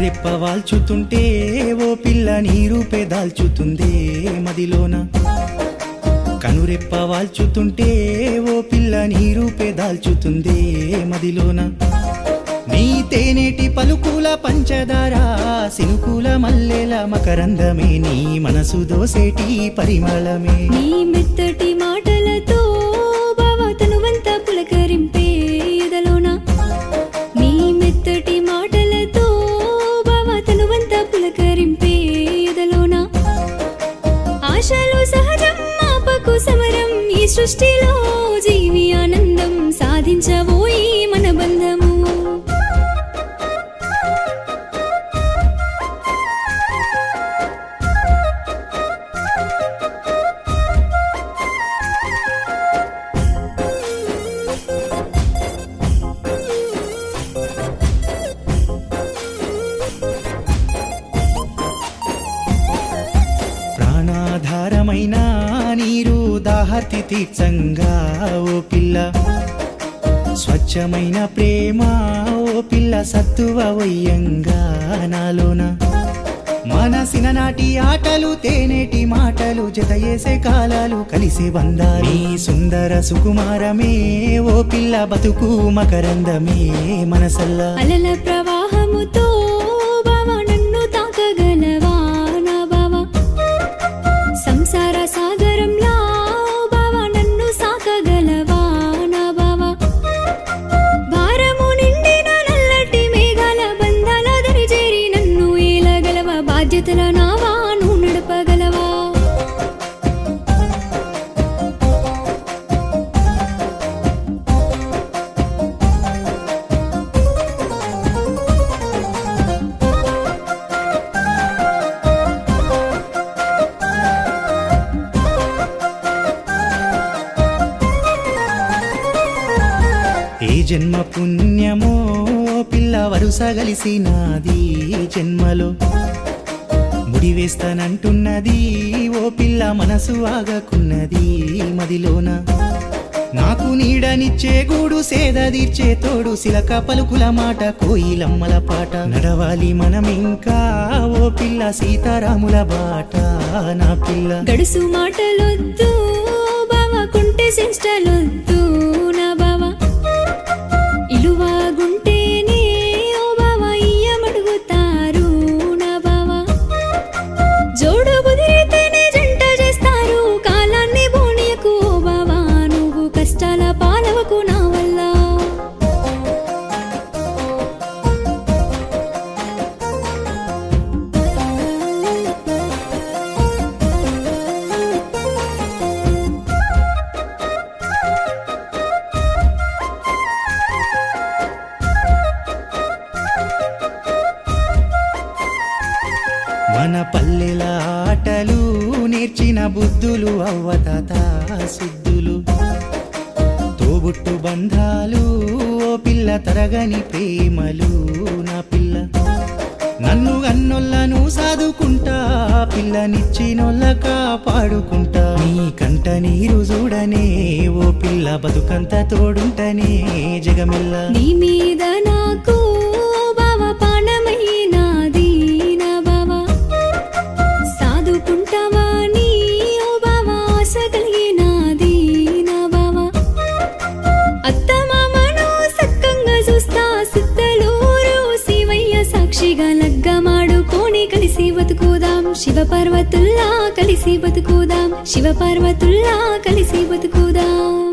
కనురెప్ప వాల్చుతుంటే ఓ పిల్ల నీరు పెదాల్చుతుందే మదిలోన కనురెప్ప వాల్చుతుంటే ఓ పిల్ల నీరు పెదాల్చుతుందే మదిలోన నీ తేనేటి పలుకుల పంచదార సినుకుల మల్లెల మకరందమే నీ మనసు దోసేటి పరిమళమే నీ మెత్తటి మాటలతో బావా తనువంతా పులకరింపే ఎదలోన నీ మెత్తటి మాటలతో బావా తనువంతా పులకరింపే ఎదలోన ఆశలు సహజం ఆపకు సమరం ఈ సృష్టిలో జీవి ఆనందం సాధించబోయి మన బంధము ప్రాణాధారమైన నీరు దాహర్తి తీర్చంగా ఓ పిల్ల స్వచ్ఛమైన ప్రేమ ఓ పిల్ల సత్తువ వయ్యంగా నాలోన మనసిన నాటి ఆటలు తేనేటి మాటలు జతయేసే కాలాలు కలిసే బంధాలు ఈ సుందర సుకుమారమే ఓ పిల్ల బతుకు మకరందమే మనసల్లా అలల ప్రవాహముతో బావా నన్ను తాకగలవా నా బావా సంసార సాగరంలా బావా నన్ను సాకగలవా నా బావా భారము నిండిన నల్లటి మేఘాల బంధాల దరిజేరి నన్ను ఏలగలవా బాధ్యతల నావా నువ్వు నడపగలవా ఏ జన్మ పుణ్యమో పిల్ల వరుస కలిసినాది జన్మలో ముడివేస్తానంటున్నది ఓ పిల్ల మనసు ఆగకున్నది మదిలోన నాకు నీడనిచ్చే గూడు సేద తీర్చే తోడు సిలక పలుకుల మాట కోయిలమ్మల పాట నడవాలి మనమింకా ఓ పిల్ల సీతారాముల బాట నా పిల్ల గడుసు మాటలొద్దు బావా కుంటే శిష్టలొద్దు నా బావా ఇలువాగుంటేనే ఓ బావా ఇయ్యమడుగుతారు నా బావా జోడు కుదిరితేనే జంట చేస్తారు కాలాన్ని బోనియకు ఓ బావా నువ్వు కష్టాల పాలవకు నా వల్ల మన పల్లెల ఆటలు నేర్చిన బుద్ధులు అవ్వతాత సిద్ధులు తోబుట్టు బంధాలు ఓ పిల్ల తరగని ప్రేమలు నా పిల్ల నన్ను అన్నొల్లను సాదుకుంటా పిల్లనిచ్చినొల్ల కాపాడుకుంటా నీ కంట నీరు చూడనే ఓ పిల్ల బతుకంత తోడుంటనే జగమిల్ల నీ మీద నాకు బావా పానమైనాది నా బావా సాదుకుంటావా నీ ఓ బావా ఆశ కలిగినాది నా బావా అత్త మామను సక్కంగా చూస్తా సుత్తలూరు శివయ్య సాక్షిగా లగ్గమాడుకోని కలిసి బతుకుదాం శివ పార్వతుల్లా కలిసి బతుకుదాం శివ పార్వతుల్లా కలిసి బతుకుదాం